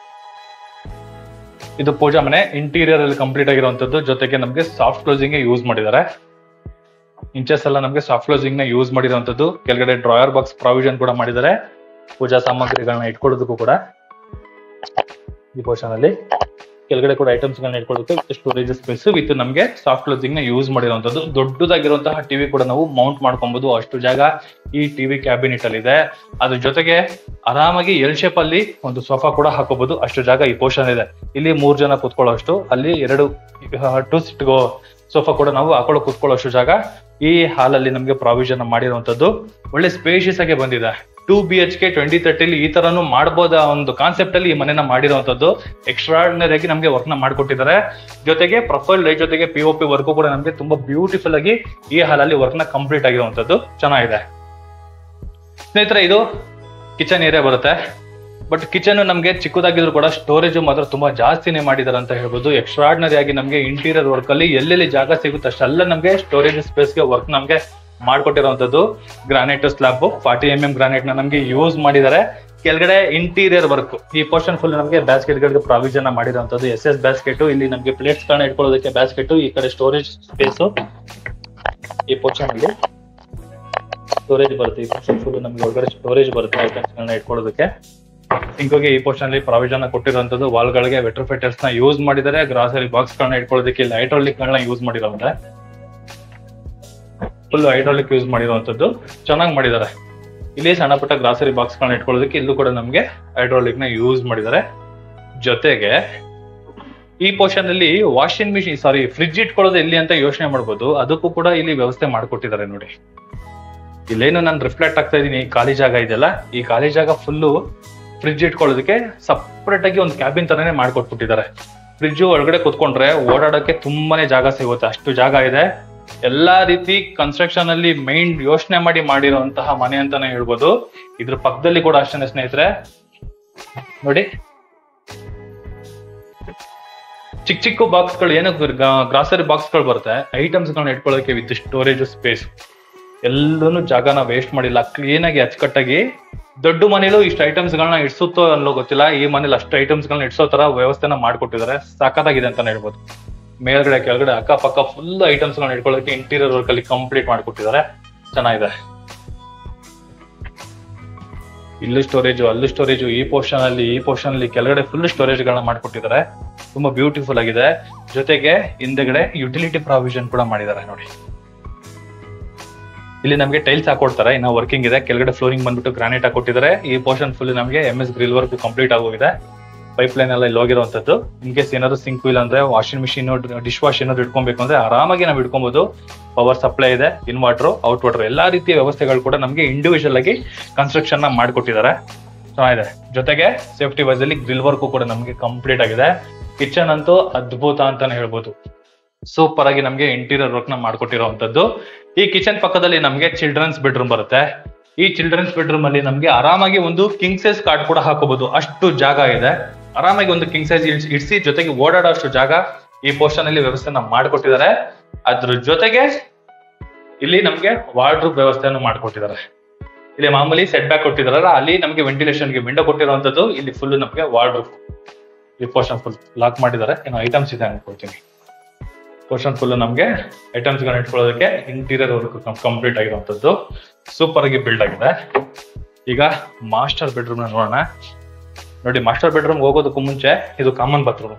ಇದು ಪೂಜಾ ಮನೆ ಇಂಟೀರಿಯರ್ ಅಲ್ಲಿ ಕಂಪ್ಲೀಟ್ ಆಗಿರುವಂತದ್ದು ಜೊತೆಗೆ ನಮಗೆ ಸಾಫ್ಟ್ ಕ್ಲೋಸಿಂಗ್ ಯೂಸ್ ಮಾಡಿದ್ದಾರೆ ಇಂಚಸ್ ಎಲ್ಲ ನಮಗೆ ಸಾಫ್ಟ್ ಕ್ಲೋಸಿಂಗ್ ನ ಯೂಸ್ ಮಾಡಿರುವಂತದ್ದು ಕೆಳಗಡೆ ಡ್ರಾಯರ್ ಬಾಕ್ಸ್ ಪ್ರಾವಿಷನ್ ಕೂಡ ಮಾಡಿದ್ದಾರೆ ಪೂಜಾ ಸಾಮಗ್ರಿಗಳನ್ನ ಇಟ್ಕೊಳ್ಳೋದಕ್ಕೂ ಕೂಡ ಈ ಪೋರ್ಷನ್ ಅಲ್ಲಿ ಕೆಳಗಡೆ ಕೂಡ ಐಟಮ್ಸ್ ಗಳನ್ನ ಇಟ್ಕೊಳ್ಳೋದಕ್ಕೆ ಸ್ಟೋರೇಜ್ ಸ್ಪೇಸ್ ವಿತ್ ನಮಗೆ ಸಾಫ್ಟ್ ಕ್ಲೋಸಿಂಗ್ ನ ಯೂಸ್ ಮಾಡಿರುವಂತದ್ದು ದೊಡ್ಡದಾಗಿರುವಂತಹ ಟಿವಿ ಕೂಡ ನಾವು ಮೌಂಟ್ ಮಾಡ್ಕೊಬಹುದು ಅಷ್ಟು ಜಾಗ ಈ ಟಿವಿ ಕ್ಯಾಬಿನೆಟ್ ಅಲ್ಲಿ ಇದೆ ಅದ್ರ ಜೊತೆಗೆ ಆರಾಮಾಗಿ ಎಲ್ ಶೇಪ್ ಅಲ್ಲಿ ಒಂದು ಸೋಫಾ ಕೂಡ ಹಾಕೋಬಹುದು ಅಷ್ಟು ಜಾಗ ಈ ಪೋರ್ಷನ್ ಇದೆ ಇಲ್ಲಿ ಮೂರ್ ಜನ ಕೂತ್ಕೊಳ್ಳೋಷ್ಟು ಅಲ್ಲಿ ಎರಡು ಟು ಸಿಟ್ ಸೋಫಾ ಕೂಡ ನಾವು ಹಾಕೊಳ್ಳೋ ಕೂತ್ಕೊಳ್ಳೋಷ್ಟು ಜಾಗ ಈ ಹಾಲ್ ಅಲ್ಲಿ ನಮಗೆ ಪ್ರಾವಿಷನ್ ಮಾಡಿರುವಂತದ್ದು ಒಳ್ಳೆ ಸ್ಪೇಷಿಯಸ್ ಆಗಿ ಬಂದಿದೆ two B H K twenty ತರ್ಟಿಲಿ ಈ ತರನು ಮಾಡಬಹುದ ಒಂದು ಕಾನ್ಸೆಪ್ಟ್ ಅಲ್ಲಿ ಈ ಮನೆನ ಮಾಡಿರುವಂತದ್ದು ಎಕ್ಸ್ಟ್ರಾರ್ಡಿನರಿ ಆಗಿ ನಮಗೆ ವರ್ಕ್ ನ ಮಾಡ್ಕೊಟ್ಟಿದ್ದಾರೆ ಜೊತೆಗೆ ಪ್ರೊಫೈಲ್ ಲೈಟ್ ಜೊತೆಗೆ ಪಿ ಒ ಪಿ ವರ್ಕ್ ಕೂಡ ನಮಗೆ ತುಂಬಾ ಬ್ಯೂಟಿಫುಲ್ ಆಗಿ ಈ ಹಾಲ್ ಅಲ್ಲಿ ವರ್ಕ್ ನ ಕಂಪ್ಲೀಟ್ ಆಗಿರುವಂತದ್ದು ಚೆನ್ನಾಗಿದೆ ಸ್ನೇಹಿತರೆ ಇದು ಕಿಚನ್ ಏರಿಯಾ ಬರುತ್ತೆ ಬಟ್ ಕಿಚನ್ ನಮಗೆ ಚಿಕ್ಕದಾಗಿದ್ರು ಕೂಡ ಸ್ಟೋರೇಜ್ ಮಾತ್ರ ತುಂಬಾ ಜಾಸ್ತಿನೇ ಮಾಡಿದಾರೆ ಅಂತ ಹೇಳ್ಬೋದು ಎಕ್ಸ್ಟ್ರಾರ್ಡಿನರಿ ಆಗಿ ನಮಗೆ ಇಂಟೀರಿಯರ್ ವರ್ಕ್ ಅಲ್ಲಿ ಎಲ್ಲೆಲ್ಲಿ ಜಾಗ ಸಿಗುತ್ತೆ ಅಷ್ಟೆಲ್ಲ ನಮಗೆ ಸ್ಟೋರೇಜ್ ಸ್ಪೇಸ್ ಗೆ ವರ್ಕ್ ನಮಗೆ ಮಾಡ್ಕೊಟ್ಟಿರುವಂತದ್ದು granite slab forty M M granite ನ ನಮಗೆ ಯೂಸ್ ಮಾಡಿದ್ದಾರೆ ಕೆಳಗಡೆ ಇಂಟೀರಿಯರ್ ವರ್ಕ್ ಈ ಪೋರ್ಷನ್ ಫುಲ್ ನಮಗೆ ಬ್ಯಾಸ್ಕೆಟ್ ಗಳಿಗೆ ಪ್ರಾವಿಷನ್ ಮಾಡಿರುವಂತದ್ದು ಎಸ್ ಎಸ್ ಬ್ಯಾಸ್ಕೆಟ್ ಇಲ್ಲಿ ನಮಗೆ ಪ್ಲೇಟ್ಸ್ ಗಳನ್ನ ಇಟ್ಕೊಳ್ಳೋದಕ್ಕೆ ಬ್ಯಾಸ್ಕೆಟ್ ಈ ಕಡೆ ಸ್ಟೋರೇಜ್ ಸ್ಪೇಸ್ ಈ ಪೋರ್ಷನ್ ಅಲ್ಲಿ ಸ್ಟೋರೇಜ್ ಬರುತ್ತೆ ಈ ಪೋರ್ಷನ್ ಫುಲ್ ನಮಗೆ ಒಳಗಡೆ ಸ್ಟೋರೇಜ್ ಬರುತ್ತೆ ಐಟಮ್ಸ್ ಗಳನ್ನ ಇಟ್ಕೊಳ್ಳೋದಕ್ಕೆ ಸಿಂಕೋಗೆ ಈ ಪೋರ್ಷನ್ ಅಲ್ಲಿ ಪ್ರಾವಿಷನ್ ಕೊಟ್ಟಿರುವಂತದ್ದು ವಾಲ್ ಗಳಿಗೆ ವೆಟರ್ ಫಿಟರ್ಸ್ ನ ಯೂಸ್ ಮಾಡಿದ್ದಾರೆ ಗ್ರಾಸರಿ ಬಾಕ್ಸ್ ಗಳನ್ನ ಇಟ್ಕೊಳ್ಳೋದಕ್ಕೆ ಇಲ್ಲಿ ಹೈಡ್ರಾಲಿಕ್ ಗಳನ್ನ ಯೂಸ್ ಮಾಡಿರೋಂತೆ ಫುಲ್ ಹೈಡ್ರಾಲಿಕ್ ಯೂಸ್ ಮಾಡಿರುವಂತದ್ದು ಚೆನ್ನಾಗಿ ಮಾಡಿದ್ದಾರೆ ಇಲ್ಲಿ ಸಣ್ಣ ಪುಟ್ಟ ಗ್ರಾಸರಿ ಬಾಕ್ಸ್ ಗಳನ್ನ ಇಟ್ಕೊಳ್ಳೋದಕ್ಕೆ ಇಲ್ಲೂ ಕೂಡ ನಮಗೆ ಹೈಡ್ರಾಲಿಕ್ ನ ಯೂಸ್ ಮಾಡಿದ್ದಾರೆ ಜೊತೆಗೆ ಈ ಪೋರ್ಷನ್ ಅಲ್ಲಿ ವಾಷಿಂಗ್ ಮಿಷಿನ್ ಸಾರಿ ಫ್ರಿಡ್ಜ್ ಇಟ್ಕೊಳ್ಳೋದು ಎಲ್ಲಿ ಅಂತ ಯೋಚನೆ ಮಾಡ್ಬೋದು ಅದಕ್ಕೂ ಕೂಡ ಇಲ್ಲಿ ವ್ಯವಸ್ಥೆ ಮಾಡ್ಕೊಟ್ಟಿದ್ದಾರೆ ನೋಡಿ ಇಲ್ಲೇನು ನಾನು ರಿಫ್ಲೆಕ್ಟ್ ಆಗ್ತಾ ಇದೀನಿ ಈ ಖಾಲಿ ಜಾಗ ಇದೆಯಲ್ಲ ಈ ಖಾಲಿ ಜಾಗ ಫುಲ್ಲು ಫ್ರಿಡ್ಜ್ ಇಟ್ಕೊಳ್ಳೋದಕ್ಕೆ ಸಪ್ರೇಟ್ ಆಗಿ ಒಂದು ಕ್ಯಾಬಿನ್ ತರನೇ ಮಾಡ್ಕೊಟ್ಬಿಟ್ಟಿದ್ದಾರೆ ಫ್ರಿಡ್ಜ್ ಒಳಗಡೆ ಕುತ್ಕೊಂಡ್ರೆ ಓಡಾಡಕ್ಕೆ ತುಂಬಾನೇ ಜಾಗ ಸಿಗುತ್ತೆ ಅಷ್ಟು ಜಾಗ ಇದೆ ಎಲ್ಲಾ ರೀತಿ ಕನ್ಸ್ಟ್ರಕ್ಷನ್ ಅಲ್ಲಿ ಮೈನ್ ಯೋಚನೆ ಮಾಡಿ ಮಾಡಿರುವಂತಹ ಮನೆ ಅಂತಾನೆ ಹೇಳ್ಬೋದು ಇದ್ರ ಪಕ್ಕದಲ್ಲಿ ಕೂಡ ಅಷ್ಟೇ ಸ್ನೇಹಿತರೆ ನೋಡಿ ಚಿಕ್ಕ ಚಿಕ್ಕ ಬಾಕ್ಸ್ ಗಳು ಏನು ಗ್ರಾಸರಿ ಬಾಕ್ಸ್ ಗಳು ಬರುತ್ತೆ ಐಟಮ್ಸ್ ಗಳನ್ನ ಇಟ್ಕೊಳ್ಳೋಕೆ ವಿತ್ ಸ್ಟೋರೇಜ್ ಸ್ಪೇಸ್ ಎಲ್ಲೂನು ಜಾಗನ ವೇಸ್ಟ್ ಮಾಡಿಲ್ಲ ಕ್ಲೀನ್ ಆಗಿ ಅಚ್ಚುಕಟ್ಟಾಗಿ ದೊಡ್ಡ ಮನೇಲೂ ಇಷ್ಟು ಐಟಮ್ಸ್ ಗಳನ್ನ ಇಡ್ಸುತ್ತೋ ಅನ್ನೋ ಗೊತ್ತಿಲ್ಲ ಈ ಮನೇಲಿ ಅಷ್ಟು ಐಟಮ್ಸ್ ಗಳನ್ನ ಇಡ್ಸೋ ತರ ವ್ಯವಸ್ಥೆನ ಮಾಡ್ಕೊಟ್ಟಿದ್ದಾರೆ ಸಾಕಾಗಿದೆ ಅಂತಾನೆ ಹೇಳ್ಬೋದು ಮೇಲ್ಗಡೆ ಕೆಳಗಡೆ ಅಕ್ಕಪಕ್ಕ ಫುಲ್ ಐಟಮ್ಸ್ ಗಳನ್ನ ಇಟ್ಕೊಳ್ಳೋಕೆ ಇಂಟೀರಿಯರ್ ವರ್ಕ್ ಅಲ್ಲಿ ಕಂಪ್ಲೀಟ್ ಮಾಡ್ಕೊಟ್ಟಿದ್ದಾರೆ ಚೆನ್ನಾಗಿದೆ ಇಲ್ಲೂ ಸ್ಟೋರೇಜ್ ಅಲ್ಲೂ ಸ್ಟೋರೇಜ್ ಈ ಪೋರ್ಷನ್ ಅಲ್ಲಿ ಈ ಪೋರ್ಷನ್ ಅಲ್ಲಿ ಕೆಳಗಡೆ ಫುಲ್ ಸ್ಟೋರೇಜ್ ಗಳನ್ನ ಮಾಡ್ಕೊಟ್ಟಿದ್ದಾರೆ ತುಂಬಾ ಬ್ಯೂಟಿಫುಲ್ ಆಗಿದೆ ಜೊತೆಗೆ ಹಿಂದೆಗಡೆ ಯುಟಿಲಿಟಿ ಪ್ರಾವಿಷನ್ ಕೂಡ ಮಾಡಿದ್ದಾರೆ ನೋಡಿ ಇಲ್ಲಿ ನಮಗೆ ಟೈಲ್ಸ್ ಹಾಕೊಡ್ತಾರೆ ಇನ್ನ ವರ್ಕಿಂಗ್ ಇದೆ ಕೆಳಗಡೆ ಫ್ಲೋರಿಂಗ್ ಬಂದ್ಬಿಟ್ಟು ಗ್ರಾನೈಟ್ ಹಾಕೊಟ್ಟಿದ್ದಾರೆ ಈ ಪೋರ್ಷನ್ ಫುಲ್ ನಮಗೆ M S grill work complete ಆಗೋಗಿದೆ ಪೈಪ್ ಲೈನ್ ಎಲ್ಲ ಇಲ್ಲಿ ಹೋಗಿರುವಂತದ್ದು ಇನ್ ಕೇಸ್ ಏನಾದ್ರು ಸಿಂಕ್ ಇಲ್ಲ ಅಂದ್ರೆ ವಾಷಿಂಗ್ ಮಿಷಿನ್ ಡಿಶ್ ವಾಶ್ ಏನಾದ್ರು ಇಟ್ಕೊಬೇಕು ಅಂದ್ರೆ ಆರಾಮಾಗಿ ನಾವು ಇಟ್ಕೊಬಹುದು ಪವರ್ ಸಪ್ಲೈ ಇದೆ ಇನ್ವರ್ಟರ್ ಔಟ್ ವಾಟರ್ ಎಲ್ಲಾ ರೀತಿಯ ವ್ಯವಸ್ಥೆಗಳು ಕೂಡ ನಮಗೆ ಇಂಡಿವಿಜುವಲ್ ಆಗಿ ಕನ್ಸ್ಟ್ರಕ್ಷನ್ ನ ಮಾಡಿಕೊಟ್ಟಿದ್ದಾರೆ ಚೆನ್ನಾಗಿದೆ ಜೊತೆಗೆ ಸೇಫ್ಟಿ ವೈಸ್ ಅಲ್ಲಿ ಗ್ರಿಲ್ ವರ್ಕ್ ಕೂಡ ನಮಗೆ ಕಂಪ್ಲೀಟ್ ಆಗಿದೆ ಕಿಚನ್ ಅಂತೂ ಅದ್ಭುತ ಅಂತಾನೆ ಹೇಳ್ಬೋದು ಸೂಪರ್ ಆಗಿ ನಮಗೆ ಇಂಟೀರಿಯರ್ ವರ್ಕ್ ನ ಮಾಡ್ಕೊಟ್ಟಿರುವಂತದ್ದು ಈ ಕಿಚನ್ ಪಕ್ಕದಲ್ಲಿ ನಮಗೆ ಚಿಲ್ಡ್ರನ್ಸ್ ಬೆಡ್ರೂಮ್ ಬರುತ್ತೆ ಈ ಚಿಲ್ಡ್ರನ್ಸ್ ಬೆಡ್ರೂಮ್ ಅಲ್ಲಿ ನಮಗೆ ಆರಾಮಾಗಿ ಒಂದು ಕಿಂಗ್ ಸೈಜ್ ಕಾರ್ಡ್ ಕೂಡ ಹಾಕೋಬಹುದು ಅಷ್ಟು ಜಾಗ ಇದೆ ಆರಾಮಾಗಿ ಒಂದು ಕಿಂಗ್ ಸೈಜ್ ಇಡ್ಸಿ ಜೊತೆಗೆ ಓಡಾಡೋ ಅಷ್ಟು ಜಾಗ ಈ ಪೋರ್ಷನ್ ಅಲ್ಲಿ ವ್ಯವಸ್ಥೆನ ಮಾಡಿಕೊಟ್ಟಿದ್ದಾರೆ ಅದ್ರ ಜೊತೆಗೆ ಇಲ್ಲಿ ನಮಗೆ ವಾರ್ಡ್ರೂಬ್ ವ್ಯವಸ್ಥೆಯನ್ನು ಮಾಡಿಕೊಟ್ಟಿದ್ದಾರೆ ಇಲ್ಲಿ ಮಾಮೂಲಿ ಸೆಟ್ ಬ್ಯಾಕ್ ಕೊಟ್ಟಿದಾರಲ್ಲ ಅಲ್ಲಿ ನಮಗೆ ವೆಂಟಿಲೇಷನ್ಗೆ ವಿಂಡೋ ಕೊಟ್ಟಿರುವಂತದ್ದು ಇಲ್ಲಿ ಫುಲ್ ನಮಗೆ ವಾರ್ಡ್ರೂಬ್ ಈ ಪೋರ್ಷನ್ ಫುಲ್ ಲಾಕ್ ಮಾಡಿದ್ದಾರೆ ಏನೋ ಐಟಮ್ಸ್ ಇದೆ ಅನ್ಕೊಳ್ತೀನಿ ಪೋರ್ಷನ್ ಫುಲ್ ನಮಗೆ ಐಟಮ್ಸ್ ಗಳನ್ನ ಇಟ್ಕೊಳ್ಳೋದಕ್ಕೆ ಇಂಟೀರಿಯರ್ ವರ್ಕ್ ಕಂಪ್ಲೀಟ್ ಆಗಿರುವಂತದ್ದು ಸೂಪರ್ ಆಗಿ ಬಿಲ್ಡ್ ಆಗಿದೆ ಈಗ ಮಾಸ್ಟರ್ ಬೆಡ್ರೂಮ್ ನ ನೋಡೋಣ ನೋಡಿ ಮಾಸ್ಟರ್ ಬೆಡ್ರೂಮ್ ಹೋಗೋದಕ್ಕೂ ಮುಂಚೆ ಇದು common bathroom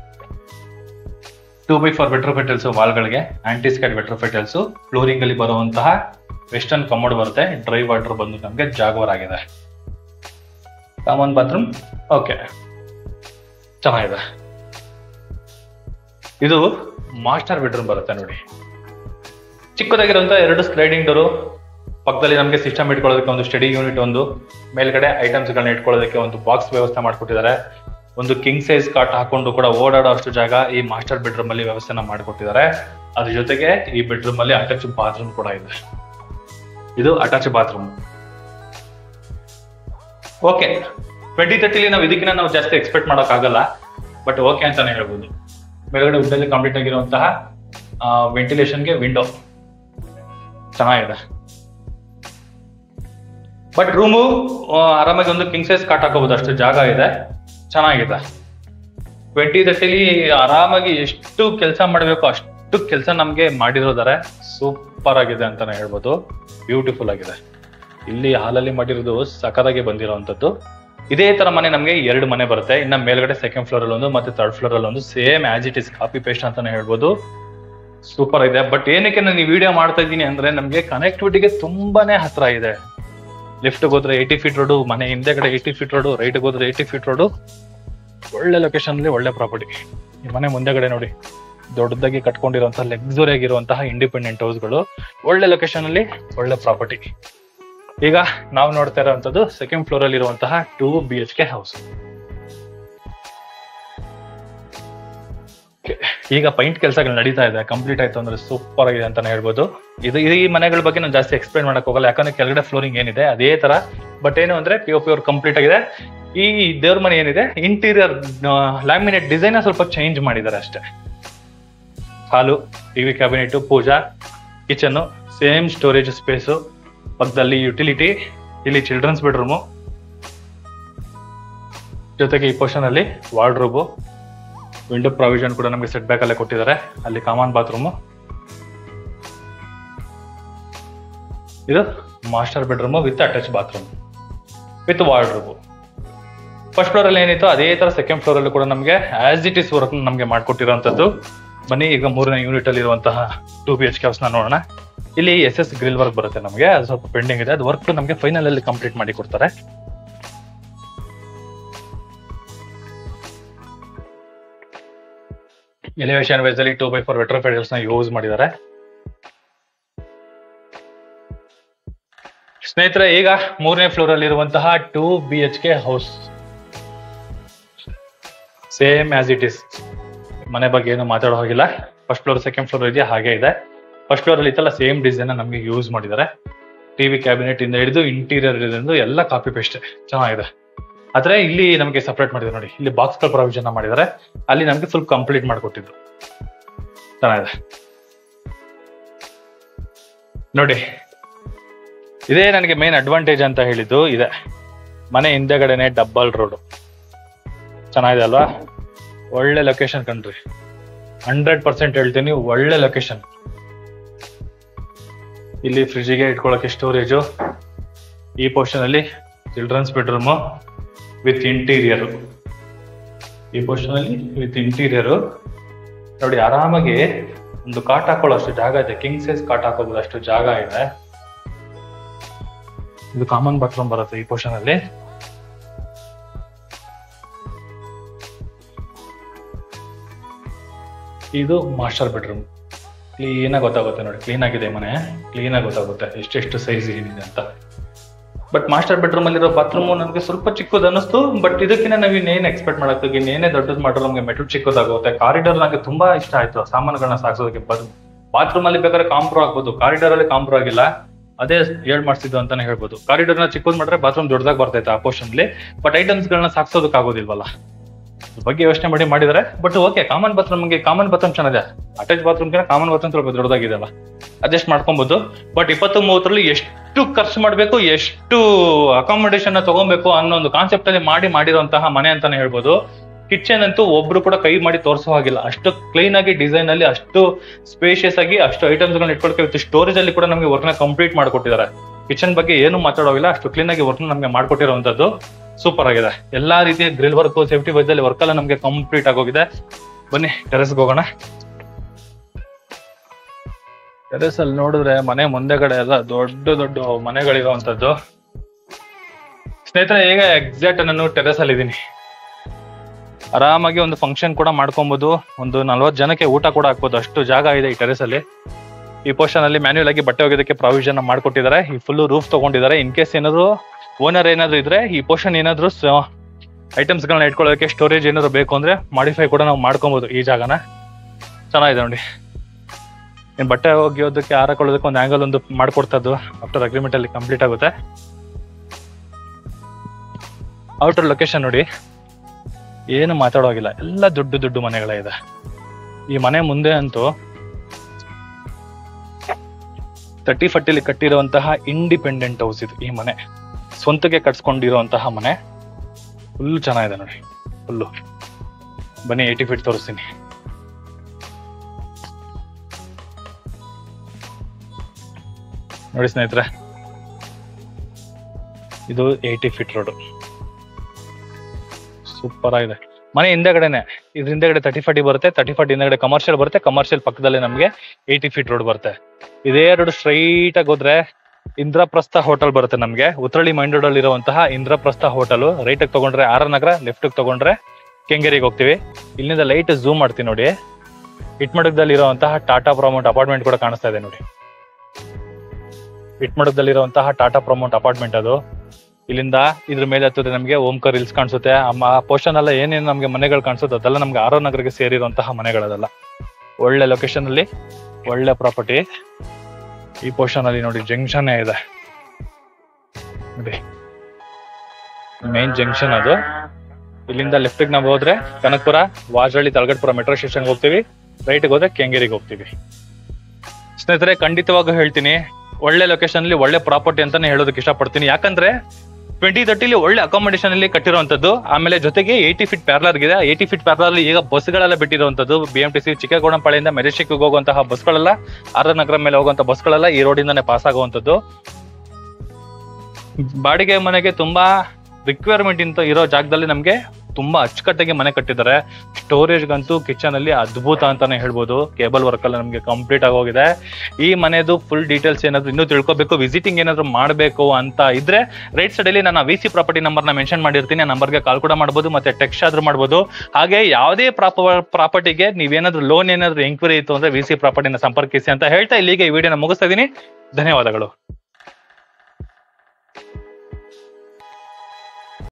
two by four ಬೆಟ್ರೋ ಫೆಟಲ್ಸ್ ವಾಲ್ಗಳಿಗೆ ಆಂಟಿ ಸ್ಕೈಡ್ ಬೆಟ್ರೋ ಫೆಟಲ್ಸ್ ಫ್ಲೋರಿಂಗ್ ಅಲ್ಲಿ ಬರುವಂತಹ ವೆಸ್ಟರ್ನ್ ಕಮೋಡ್ ಬರುತ್ತೆ ಡ್ರೈ ವಾಟರ್ ಬಂದು ನಮಗೆ ಜಾಗವರ್ ಆಗಿದೆ ಕಾಮನ್ ಬಾತ್ರೂಮ್ ಓಕೆ ಚೆನ್ನಾಗಿದೆ ಇದು ಮಾಸ್ಟರ್ ಬೆಡ್ರೂಮ್ ಬರುತ್ತೆ ನೋಡಿ ಚಿಕ್ಕದಾಗಿರುವಂತ ಎರಡು ಸ್ಲೈಡಿಂಗ್ ಡೋರು ಪಕ್ಕದಲ್ಲಿ ನಮಗೆ ಸಿಸ್ಟಮ್ ಇಟ್ಕೊಳ್ಳೋದಕ್ಕೆ ಒಂದು ಸ್ಟಡಿ ಯೂನಿಟ್ ಒಂದು ಮೇಲ್ಗಡೆ ಐಟಮ್ಸ್ ಗಳನ್ನ ಇಟ್ಕೊಳ್ಳೋದಕ್ಕೆ ಒಂದು ಬಾಕ್ಸ್ ವ್ಯವಸ್ಥೆ ಮಾಡ್ಕೊಟ್ಟಿದ್ದಾರೆ ಒಂದು ಕಿಂಗ್ ಸೈಜ್ ಕಾಟ್ ಹಾಕೊಂಡು ಕೂಡ ಓಡಾಡೋ ಅಷ್ಟು ಜಾಗ ಈ ಮಾಸ್ಟರ್ ಬೆಡ್ರೂಮ್ ಅಲ್ಲಿ ವ್ಯವಸ್ಥೆನ ಮಾಡಿಕೊಟ್ಟಿದ್ದಾರೆ ಅದ್ರ ಜೊತೆಗೆ ಈ ಬೆಡ್ರೂಮ್ ಅಲ್ಲಿ ಅಟ್ಯಾಚ್ ಬಾತ್ರೂಮ್ ಕೂಡ ಇದೆ ಇದು ಅಟ್ಯಾಚ್ ಬಾತ್ರೂಮ್ ಓಕೆ ಟ್ವೆಂಟಿ ತರ್ಟಿಲಿ ನಾವು ಇದಕ್ಕಿಂತ ನಾವು ಜಾಸ್ತಿ ಎಕ್ಸ್ಪೆಕ್ಟ್ ಮಾಡೋಕ್ ಆಗಲ್ಲ ಬಟ್ ಓಕೆ ಅಂತಾನೆ ಹೇಳ್ಬೋದು ಮೇಲ್ಗಡೆ ಉಡ್ಡಲ್ಲಿ ಕಂಪ್ಲೀಟ್ ಆಗಿರುವಂತಹ ವೆಂಟಿಲೇಷನ್ಗೆ ವಿಂಡೋ ಚೆನ್ನಾಗಿದೆ ಬಟ್ ರೂಮು ಆರಾಮಾಗಿ ಒಂದು ಕಿಂಗ್ ಸೈಜ್ ಕಾಟ್ ಹಾಕೋಬಹುದು ಅಷ್ಟು ಜಾಗ ಇದೆ ಚೆನ್ನಾಗಿದೆ ಟ್ವೆಂಟಿ ತರ್ಟಿಲಿ ಆರಾಮಾಗಿ ಎಷ್ಟು ಕೆಲಸ ಮಾಡಬೇಕು ಅಷ್ಟು ಕೆಲಸ ನಮಗೆ ಮಾಡಿರೋದಾರೆ ಸೂಪರ್ ಆಗಿದೆ ಅಂತಾನೆ ಹೇಳ್ಬೋದು ಬ್ಯೂಟಿಫುಲ್ ಆಗಿದೆ ಇಲ್ಲಿ ಹಾಲಲ್ಲಿ ಮಾಡಿರೋದು ಸಖತ್ತಾಗಿ ಬಂದಿರೋವಂಥದ್ದು ಇದೇ ತರ ಮನೆ ನಮಗೆ ಎರಡು ಮನೆ ಬರುತ್ತೆ ಇನ್ನ ಮೇಲ್ಗಡೆ ಸೆಕೆಂಡ್ ಫ್ಲೋರ್ ಅಲ್ಲಿ ಒಂದು ಮತ್ತೆ ಥರ್ಡ್ ಫ್ಲೋರ್ ಅಲ್ಲಿ ಒಂದು same as it is copy paste ಅಂತಾನೆ ಹೇಳ್ಬೋದು ಸೂಪರ್ ಇದೆ ಬಟ್ ಏನಕ್ಕೆ ನಾನು ಈ ವಿಡಿಯೋ ಮಾಡ್ತಾ ಇದ್ದೀನಿ ಅಂದ್ರೆ ನಮಗೆ ಕನೆಕ್ಟಿವಿಟಿಗೆ ತುಂಬಾನೇ ಹತ್ರ ಇದೆ ಲೆಫ್ಟ್ ಹೋದ್ರೆ ಏಯ್ಟಿ ಫೀಟ್ ರೋಡು ಮನೆ ಹಿಂದೆಗಡೆ ಏಯ್ಟಿ ಫೀಟ್ ರೋಡು ರೈಟ್ ಹೋದ್ರೆ ಏಯ್ಟಿ ಫೀಟ್ ರೋಡು ಒಳ್ಳೆ ಲೊಕೇಶನ್ ಅಲ್ಲಿ ಒಳ್ಳೆ ಪ್ರಾಪರ್ಟಿ ಈ ಮನೆ ಮುಂದೆಗಡೆ ನೋಡಿ ದೊಡ್ಡದಾಗಿ ಕಟ್ಕೊಂಡಿರುವಂತಹ ಲಕ್ಸುರಿ ಆಗಿರುವಂತಹ ಇಂಡಿಪೆಂಡೆಂಟ್ ಹೌಸ್ಗಳು ಒಳ್ಳೆ ಲೊಕೇಶನ್ ಅಲ್ಲಿ ಒಳ್ಳೆ ಪ್ರಾಪರ್ಟಿ ಈಗ ನಾವು ನೋಡ್ತಾ ಇರುವಂತದ್ದು ಸೆಕೆಂಡ್ ಫ್ಲೋರ್ ಅಲ್ಲಿ ಇರುವಂತಹ two B H K house ಈಗ ಪೈಂಟ್ ಕೆಲಸಗಳು ನಡೀತಾ ಇದೆ ಕಂಪ್ಲೀಟ್ ಆಯ್ತು ಅಂದ್ರೆ ಸೂಪರ್ ಆಗಿದೆ ಅಂತಾನೆ ಹೇಳ್ಬೋದು ಇದು ಈ ಮನೆಗಳ ಬಗ್ಗೆ ನಾನು ಜಾಸ್ತಿ ಎಕ್ಸ್ಪ್ಲೈನ್ ಮಾಡಕ್ ಹೋಗಲ್ಲ ಯಾಕಂದ್ರೆ ಕೆಳಗಡೆ ಫ್ಲೋರಿಂಗ್ ಏನಿದೆ ಅದೇ ತರ ಬಟ್ ಏನು ಅಂದ್ರೆ ಪಿ ಒ ಪಿ ಅವ್ರು ಕಂಪ್ಲೀಟ್ ಆಗಿದೆ ಈ ದೇವ್ರ ಮನೆ ಏನಿದೆ ಇಂಟೀರಿಯರ್ ಲ್ಯಾಮಿನೇಟ್ ಡಿಸೈನ್ ಸ್ವಲ್ಪ ಚೇಂಜ್ ಮಾಡಿದ್ದಾರೆ ಅಷ್ಟೇ hall TV cabinet puja kitchen same storage space ಪಕ್ಕದಲ್ಲಿ ಯುಟಿಲಿಟಿ ಇಲ್ಲಿ ಚಿಲ್ಡ್ರನ್ಸ್ ಬೆಡ್ರೂಮು ಜೊತೆಗೆ ಈ ಪೋರ್ಷನ್ ಅಲ್ಲಿ ವಾರ್ಡ್ರೋಬು ವಿಂಡೋ ಪ್ರಾವಿಷನ್ ಕೂಡ ನಮಗೆ ಸೆಟ್ ಬ್ಯಾಕ್ ಅಲ್ಲೇ ಕೊಟ್ಟಿದ್ದಾರೆ ಅಲ್ಲಿ ಕಾಮನ್ ಬಾತ್ರೂಮು ಇದು master bedroom with attach bathroom with wardrobe first floor ಅಲ್ಲಿ ಏನಿತ್ತು ಅದೇ ತರ ಸೆಕೆಂಡ್ ಫ್ಲೋರ್ ಅಲ್ಲಿ ಕೂಡ ನಮಗೆ ಆಸ್ ಇಟ್ ಇಸ್ ವರ್ಕ್ ನಮಗೆ ಮಾಡ್ಕೊಟ್ಟಿರುವಂತದ್ದು ಬನ್ನಿ ಈಗ ಮೂರನೇ ಯೂನಿಟ್ ಅಲ್ಲಿ ಇರುವಂತಹ two B H K house ನ ನೋಡೋಣ ಇಲ್ಲಿ ಎಸ್ ಎಸ್ ಗ್ರಿಲ್ ವರ್ಕ್ ಬರುತ್ತೆ ನಮಗೆ ಅದು ಸ್ವಲ್ಪ ಪೆಂಡಿಂಗ್ ಇದೆ ಅದು ವರ್ಕ್ ನಮಗೆ ಫೈನಲ್ ಅಲ್ಲಿ ಕಂಪ್ಲೀಟ್ ಮಾಡಿ ಕೊಡ್ತಾರೆ ಎಲಿವೇಶನ್ ವೈಸ್ ಅಲ್ಲಿ two by four vitrified tiles ನ ಯೂಸ್ ಮಾಡಿದ್ದಾರೆ ಸ್ನೇಹಿತರೆ ಈಗ ಮೂರನೇ ಫ್ಲೋರ್ ಅಲ್ಲಿ ಇರುವಂತಹ two B H K house same as it is ಮನೆ ಬಗ್ಗೆ ಏನು ಮಾತಾಡೋ ಹೋಗಿಲ್ಲ ಫಸ್ಟ್ ಫ್ಲೋರ್ ಸೆಕೆಂಡ್ ಫ್ಲೋರ್ ಇದೆಯಾ ಹಾಗೆ ಇದೆ ಫಸ್ಟ್ ಫ್ಲೋರ್ ಅಲ್ಲಿ ಇತ್ತಲ್ಲ ಸೇಮ್ ಡಿಸೈನ್ ನಮಗೆ ಯೂಸ್ ಮಾಡಿದ್ದಾರೆ ಟಿವಿ ಕ್ಯಾಬಿನೆಟ್ ಇಂದ ಹಿಡಿದು ಇಂಟೀರಿಯರ್ ಇಂದ ಎಲ್ಲ ಕಾಪಿ ಪೇಸ್ಟ್ ಚೆನ್ನಾಗಿದೆ ಆದ್ರೆ ಇಲ್ಲಿ ನಮಗೆ ಸಪರೇಟ್ ಮಾಡಿದ್ರು ನೋಡಿ ಇಲ್ಲಿ ಬಾಕ್ಸ್ ಗಳ ಪ್ರಾವಿಷನ್ ಮಾಡಿದ್ದಾರೆ ಅಲ್ಲಿ ನಮಗೆ ಫುಲ್ ಕಂಪ್ಲೀಟ್ ಮಾಡಿಕೊಟ್ಟಿದ್ರು ಚೆನ್ನಾಗಿದೆ ನೋಡಿ ಇದೇ ನನಗೆ ಮೇನ್ ಅಡ್ವಾಂಟೇಜ್ ಅಂತ ಹೇಳಿದ್ದು ಇದೆ ಮನೆ ಹಿಂದೆಗಡೆನೆ ಡಬ್ಬಲ್ ರೋಡ್ ಚೆನ್ನಾಗಿದೆ ಅಲ್ವಾ ಒಳ್ಳೆ ಲೊಕೇಶನ್ ಕಣ್ರಿ ಹಂಡ್ರೆಡ್ ಪರ್ಸೆಂಟ್ ಹೇಳ್ತೀನಿ ಒಳ್ಳೆ ಲೊಕೇಶನ್ ಇಲ್ಲಿ ಫ್ರಿಜ್ಗೆ ಇಟ್ಕೊಳ್ಳೋಕೆ ಸ್ಟೋರೇಜು ಈ ಪೋರ್ಷನ್ ಅಲ್ಲಿ ಚಿಲ್ಡ್ರನ್ಸ್ ಬೆಡ್ರೂಮು ವಿತ್ ಇಂಟೀರಿಯರ್ ಈ ಪೋರ್ಷನ್ ಅಲ್ಲಿ ವಿತ್ ಇಂಟೀರಿಯರ್ ನೋಡಿ ಆರಾಮಾಗಿ ಒಂದು ಕಾಟ್ ಹಾಕೊಳ್ಳೋ ಅಷ್ಟು ಜಾಗ ಇದೆ ಕಿಂಗ್ ಸೈಜ್ ಕಾಟ್ ಹಾಕೋಬಹುದು ಅಷ್ಟು ಜಾಗ ಇದೆ ಇದು ಕಾಮನ್ ಬಾತ್ರೂಮ್ ಬರುತ್ತೆ ಈ ಪೋರ್ಷನ್ ಅಲ್ಲಿ ಇದು ಮಾಸ್ಟರ್ ಬೆಡ್ರೂಮ್ ಕ್ಲೀನಾಗಿ ಗೊತ್ತಾಗುತ್ತೆ ನೋಡಿ ಕ್ಲೀನ್ ಆಗಿದೆ ಮನೆ ಕ್ಲೀನಾಗಿ ಗೊತ್ತಾಗುತ್ತೆ ಎಷ್ಟೆಷ್ಟು ಸೈಜ್ ಏನಿದೆ ಅಂತ ಬಟ್ ಮಾಸ್ಟರ್ ಬೆಡ್ರೂಮ್ ಅಲ್ಲಿರೋ ಬಾತ್ರೂಮ್ ನನಗೆ ಸ್ವಲ್ಪ ಚಿಕ್ಕದು ಅನ್ನಿಸ್ತು ಬಟ್ ಇದಕ್ಕಿಂತ ನಾವು ಇನ್ನೇನು ಎಕ್ಸ್ಪೆಕ್ಟ್ ಮಾಡಕ್ಕೆ ಇನ್ನೇನೇ ದೊಡ್ಡದು ಮಾಡಿರೋ ನಮಗೆ ಮೆಟ್ಲು ಚಿಕ್ಕದಾಗುತ್ತೆ ಕಾರಿಡಾರ್ ನನಗೆ ತುಂಬಾ ಇಷ್ಟ ಆಯ್ತು ಸಾಮಾನುಗಳನ್ನ ಸಾಗಿಸೋದಕ್ಕೆ ಬದ್ ಬಾತ್ರೂಮ್ ಅಲ್ಲಿ ಬೇಕಾದ್ರೆ ಕಾಂಪ್ರೋ ಆಗ್ಬೋದು ಕಾರಿಡಾರ್ ಅಲ್ಲಿ ಕಾಂಪ್ರೋ ಆಗಿಲ್ಲ ಅದೇ ಹೇಳ್ ಮಾಡಿಸಿದ್ದು ಅಂತಾನೆ ಹೇಳ್ಬೋದು ಕಾರಿಡಾರ್ ನ ಚಿಕ್ಕದ್ ಮಾಡಿದ್ರೆ ಬಾತ್ರೂಮ್ ದೊಡ್ಡದಾಗಿ ಬರ್ತೈತೆ ಆ ಪೋರ್ಷನ್ ಅಲ್ಲಿ ಬಟ್ ಐಟಮ್ಸ್ ಗಳನ್ನ ಸಾಗಿಸೋದಕ್ಕೆ ಆಗೋದಿಲ್ವಲ್ಲ ಇದ್ರ ಬಗ್ಗೆ ಯೋಚನೆ ಮಾಡಿ ಮಾಡಿದ್ದಾರೆ but okay common bathroom common bathroom ಚೆನ್ನಾಗಿದೆ ಅಟ್ಯಾಚ್ ಬಾತ್ರೂಮ್ ಕಾಮನ್ ಬಾತ್ರೂಮ್ ಸ್ವಲ್ಪ ದೊಡ್ಡದಾಗಿದೆ ಅಲ್ಲ ಅಡ್ಜಸ್ಟ್ ಮಾಡ್ಕೊಬಹುದು ಬಟ್ ಇಪ್ಪತ್ತು ಮೂವತ್ತರಲ್ಲಿ ಎಷ್ಟು ಖರ್ಚು ಮಾಡಬೇಕು ಎಷ್ಟು ಅಕಾಮಿಡೇಷನ್ ತಗೊಬೇಕು ಅನ್ನೋ ಒಂದು ಕಾನ್ಸೆಪ್ಟ್ ಅಲ್ಲಿ ಮಾಡಿ ಮಾಡಿರುವಂತಹ ಮನೆ ಅಂತಾನೆ ಹೇಳ್ಬೋದು ಕಿಚನ್ ಅಂತೂ ಒಬ್ರು ಕೂಡ ಕೈ ಮಾಡಿ ತೋರಿಸೋ ಹಾಗಿಲ್ಲ ಅಷ್ಟು ಕ್ಲೀನ್ ಆಗಿ ಡಿಸೈನ್ ಅಲ್ಲಿ ಅಷ್ಟು ಸ್ಪೇಷಿಯಸ್ ಆಗಿ ಅಷ್ಟು ಐಟಮ್ಸ್ ಗಳನ್ನ ಇಟ್ಕೊಳಕ್ಕೆ ವಿತ್ ಸ್ಟೋರೇಜ್ ಅಲ್ಲಿ ಕೂಡ ನಮಗೆ ವರ್ಕ್ ನ ಕಂಪ್ಲೀಟ್ ಮಾಡ್ಕೊಟ್ಟಿದ್ದಾರೆ ಕಿಚನ್ ಬಗ್ಗೆ ಏನು ಮಾತಾಡೋಗಿಲ್ಲ ಅಷ್ಟು ಕ್ಲೀನ್ ಆಗಿ ವರ್ಕ್ ನಮಗೆ ಮಾಡ್ಕೊಟ್ಟಿರುವಂತದ್ದು ಸೂಪರ್ ಆಗಿದೆ ಎಲ್ಲಾ ರೀತಿಯ ಗ್ರಿಲ್ ವರ್ಕ್ ಸೇಫ್ಟಿ ವೈಸ್ ಅಲ್ಲಿ ವರ್ಕ್ ಎಲ್ಲ ನಮಗೆ ಕಂಪ್ಲೀಟ್ ಆಗೋಗಿದೆ ಬನ್ನಿ ಟೆರೆಸ್ಗೆ ಹೋಗೋಣ ಟೆರೆಸ್ ಅಲ್ಲಿ ನೋಡಿದ್ರೆ ಮನೆ ಮುಂದೆಗಡೆ ಎಲ್ಲ ದೊಡ್ಡ ದೊಡ್ಡ ಮನೆಗಳಿರುವಂತದ್ದು ಸ್ನೇಹಿತರೆ ಈಗ ಎಕ್ಸಾಕ್ಟ್ ನಾನು ಟೆರೆಸ್ ಅಲ್ಲಿ ಇದ್ದೀನಿ ಆರಾಮಾಗಿ ಒಂದು ಫಂಕ್ಷನ್ ಕೂಡ ಮಾಡ್ಕೊಬಹುದು ಒಂದು ನಲ್ವತ್ತು ಜನಕ್ಕೆ ಊಟ ಕೂಡ ಹಾಕ್ಬೋದು ಅಷ್ಟು ಜಾಗ ಇದೆ ಈ ಟೆರೆಸ್ ಅಲ್ಲಿ ಈ ಪೋರ್ಷನ್ ಅಲ್ಲಿ ಮ್ಯಾನ್ಯುಯಲ್ ಆಗಿ ಬಟ್ಟೆ ಒಗೆದಕ್ಕೆ ಪ್ರಾವಿಷನ್ ಮಾಡ್ಕೊಟ್ಟಿದ್ದಾರೆ ಈ ಫುಲ್ ರೂಫ್ ತಗೊಂಡಿದ್ದಾರೆ ಇನ್ ಕೇಸ್ ಏನಾದ್ರು ಓನರ್ ಏನಾದ್ರು ಇದ್ರೆ ಈ ಪೋರ್ಷನ್ ಏನಾದ್ರು ಐಟಮ್ಸ್ ಗಳನ್ನ ಇಟ್ಕೊಳ್ಳೋಕೆ ಸ್ಟೋರೇಜ್ ಏನಾದ್ರು ಬೇಕು ಅಂದ್ರೆ ಮಾಡಿಫೈ ಕೂಡ ನಾವು ಮಾಡ್ಕೊಬಹುದು ಈ ಜಾಗನ ಚೆನ್ನಾಗಿದೆ ನೋಡಿ ಇನ್ ಬಟ್ಟೆ ಒಗೆಯೋದಕ್ಕೆ ಹಾರಕೊಳ್ಳೋದಕ್ಕೆ ಒಂದು ಆಂಗಲ್ ಒಂದು ಮಾಡ್ಕೊಡ್ತದ್ದು ಆಫ್ಟರ್ ಅಗ್ರಿಮೆಂಟ್ ಅಲ್ಲಿ ಕಂಪ್ಲೀಟ್ ಆಗುತ್ತೆ ಔಟರ್ ಲೊಕೇಶನ್ ನೋಡಿ ಏನು ಮಾತಾಡೋಗಿಲ್ಲ ಎಲ್ಲ ದೊಡ್ಡ ದೊಡ್ಡ ಮನೆಗಳೇ ಇದೆ ಈ ಮನೆ ಮುಂದೆ ಅಂತೂ ತರ್ಟಿ ಫಟ್ಟಿಲಿ ಕಟ್ಟಿರುವಂತಹ ಇಂಡಿಪೆಂಡೆಂಟ್ ಹೌಸ್ ಇದು ಈ ಮನೆ ಸ್ವಂತಕ್ಕೆ ಕಟ್ಸ್ಕೊಂಡಿರುವಂತಹ ಮನೆ ಫುಲ್ ಚೆನ್ನಾಗಿದೆ ನೋಡಿ ಫುಲ್ಲು ಬನ್ನಿ ಏಯ್ಟಿ ಫೀಟ್ ತೋರಿಸ್ತೀನಿ ನೋಡಿ ಸ್ನೇಹಿತರೆ ಇದು ಏಯ್ಟಿ ಫೀಟ್ ರೋಡ್ ಸೂಪರ್ ಆಗಿದೆ ಮನೆ ಹಿಂದೆಗಡೆನೆ ಇದ್ರ ಹಿಂದೆಗಡೆ ತರ್ಟಿ ಫಾರ್ಟಿ ಬರುತ್ತೆ ತರ್ಟಿ ಫಾರ್ಟಿ ಹಿಂದೆಗಡೆ ಕಮರ್ಷಿಯಲ್ ಬರುತ್ತೆ ಕಮರ್ಷಿಯಲ್ ಪಕ್ಕದಲ್ಲಿ ನಮಗೆ ಏಯ್ಟಿ ಫೀಟ್ ರೋಡ್ ಬರುತ್ತೆ ಇದೇ ರೋಡ್ ಸ್ಟ್ರೈಟ್ ಆಗಿ ಹೋದ್ರೆ ಇಂದ್ರಪ್ರಸ್ಥ ಹೋಟೆಲ್ ಬರುತ್ತೆ ನಮಗೆ ಉತ್ರಳ್ಳಿ ಮೈಂಡ್ ರೋಡ್ ಅಲ್ಲಿ ಇರುವಂತಹ ಇಂದ್ರಪ್ರಸ್ಥ ಹೋಟೆಲ್ ರೈಟ್ ತಗೊಂಡ್ರೆ ಆರ್ ನಗರ ಲೆಫ್ಟ್ ತಗೊಂಡ್ರೆ ಕೆಂಗೇರಿಗೆ ಹೋಗ್ತೀವಿ ಇಲ್ಲಿಂದ ಲೈಟ್ ಝೂಮ್ ಮಾಡ್ತೀನಿ ನೋಡಿ ಇಟ್ಮಡಗದಲ್ಲಿ ಇರುವಂತಹ ಟಾಟಾ ಪ್ರಮೋಟ್ ಅಪಾರ್ಟ್ಮೆಂಟ್ ಕೂಡ ಕಾಣಿಸ್ತಾ ಇದೆ ನೋಡಿ ಇಟ್ಮಡಗದಲ್ಲಿ ಇರುವಂತಹ ಟಾಟಾ ಪ್ರಮೋಟ್ ಅಪಾರ್ಟ್ಮೆಂಟ್ ಅದು ಇಲ್ಲಿಂದ ಇದ್ರ ಮೇಲೆ ಹತ್ತಿದ್ರೆ ನಮಗೆ ಓಂಕರ್ ಹಿಲ್ಸ್ ಕಾಣಿಸುತ್ತೆ ಆ ಪೋರ್ಷನ್ ಎಲ್ಲ ಏನೇನು ನಮಗೆ ಮನೆಗಳು ಕಾಣಿಸುತ್ತೆ ಅದೆಲ್ಲ ನಮ್ಗೆ ಆರೋ ನಗರಕ್ಕೆ ಸೇರಿರುವಂತಹ ಮನೆಗಳದೆಲ್ಲ ಒಳ್ಳೆ ಲೊಕೇಶನ್ ಅಲ್ಲಿ ಒಳ್ಳೆ ಪ್ರಾಪರ್ಟಿ ಈ ಪೋರ್ಷನ್ ಅಲ್ಲಿ ನೋಡಿ ಜಂಕ್ಷನ್ ಇದೆ ನೋಡಿ ಮೇನ್ ಜಂಕ್ಷನ್ ಅದು ಇಲ್ಲಿಂದ ಲೆಫ್ಟ್ ನಾವು ಹೋದ್ರೆ ಕನಕಪುರ ವಾಜಹಳ್ಳಿ ತಲಗಟ್ಪುರ ಮೆಟ್ರೋ ಸ್ಟೇಷನ್ ಹೋಗ್ತೀವಿ ರೈಟ್ ಹೋದ್ರೆ ಕೆಂಗೇರಿಗೆ ಹೋಗ್ತೀವಿ ಸ್ನೇಹಿತರೆ ಖಂಡಿತವಾಗೂ ಹೇಳ್ತೀನಿ ಒಳ್ಳೆ ಲೊಕೇಶನ್ ಅಲ್ಲಿ ಒಳ್ಳೆ ಪ್ರಾಪರ್ಟಿ ಅಂತಾನೆ ಹೇಳೋದಕ್ಕೆ ಇಷ್ಟಪಡ್ತೀನಿ ಯಾಕಂದ್ರೆ ಟ್ವೆಂಟಿ ತರ್ಟಿಲಿ ಒಳ್ಳೆ ಅಕಾಮಿಡೇಷನ್ ಅಲ್ಲಿ ಕಟ್ಟಿರುವಂತದ್ದು ಆಮೇಲೆ ಜೊತೆಗೆ ಏಯ್ಟಿ ಫೀಟ್ ಪ್ಯಾರ್ಲರ್ ಇದೆ ಏಯ್ಟಿ ಫೀಟ್ ಪ್ಯಾರ್ಲರ್ ಈಗ ಬಸ್ಗಳೆಲ್ಲ ಬಿಟ್ಟಿರುವಂತದ್ದು ಬಿ ಎಂ ಟಿ ಸಿ ಚಿಕ್ಕಗೋಣಪಾಳಿಯಿಂದ ಮೆಜೆಸ್ಟಿಕ್ ಹೋಗುವಂತಹ ಬಸ್ಗಳೆಲ್ಲ ಆರ್ ನಗರ ಮೇಲೆ ಹೋಗುವಂತಹ ಬಸ್ಗಳೆಲ್ಲ ಈ ರೋಡಿಂದಾನೆ ಪಾಸ್ ಆಗುವಂತದ್ದು ಬಾಡಿಗೆ ಮನೆಗೆ ತುಂಬಾ ರಿಕ್ವೈರ್ಮೆಂಟ್ ಇಂತ ಇರೋ ಜಾಗದಲ್ಲಿ ನಮ್ಗೆ ತುಂಬಾ ಅಚ್ಚುಕಟ್ಟಾಗಿ ಮನೆ ಕಟ್ಟಿದ್ದಾರೆ ಸ್ಟೋರೇಜ್ಗಂತೂ ಕಿಚನ್ ಅಲ್ಲಿ ಅದ್ಭುತ ಅಂತಾನೆ ಹೇಳ್ಬೋದು ಕೇಬಲ್ ವರ್ಕ್ ಎಲ್ಲ ನಮ್ಗೆ ಕಂಪ್ಲೀಟ್ ಆಗೋಗಿದೆ ಈ ಮನೆದು ಫುಲ್ ಡೀಟೇಲ್ಸ್ ಏನಾದ್ರು ಇನ್ನೂ ತಿಳ್ಕೊಬೇಕು ವಿಸಿಟಿಂಗ್ ಏನಾದ್ರು ಮಾಡಬೇಕು ಅಂತ ಇದ್ರೆ ರೈಟ್ ಸೈಡ್ ಅಲ್ಲಿ ನಾನು ವಿ ಸಿ ಪ್ರಾಪರ್ಟಿ ನಂಬರ್ ನ ಮೆನ್ಷನ್ ಮಾಡಿರ್ತೀನಿ ಆ ನಂಬರ್ಗೆ ಕಾಲ್ ಕೂಡ ಮಾಡಬಹುದು ಮತ್ತೆ ಟೆಕ್ಸ್ಟ್ ಆದ್ರೂ ಮಾಡಬಹುದು ಹಾಗೆ ಯಾವುದೇ ಪ್ರಾಪರ್ಟಿಗೆ ನೀವೇನಾದ್ರೂ ಲೋನ್ ಏನಾದ್ರು ಎಂಕ್ವೈರಿ ಇತ್ತು ಅಂದ್ರೆ ವಿ ಸಿ ಪ್ರಾಪರ್ಟಿನ ಸಂಪರ್ಕಿಸಿ ಅಂತ ಹೇಳ್ತಾ ಇಲ್ಲಿಗೆ ಈ ವಿಡಿಯೋನ ಮುಗಿಸ್ತಾ ಇದೀನಿ ಧನ್ಯವಾದಗಳು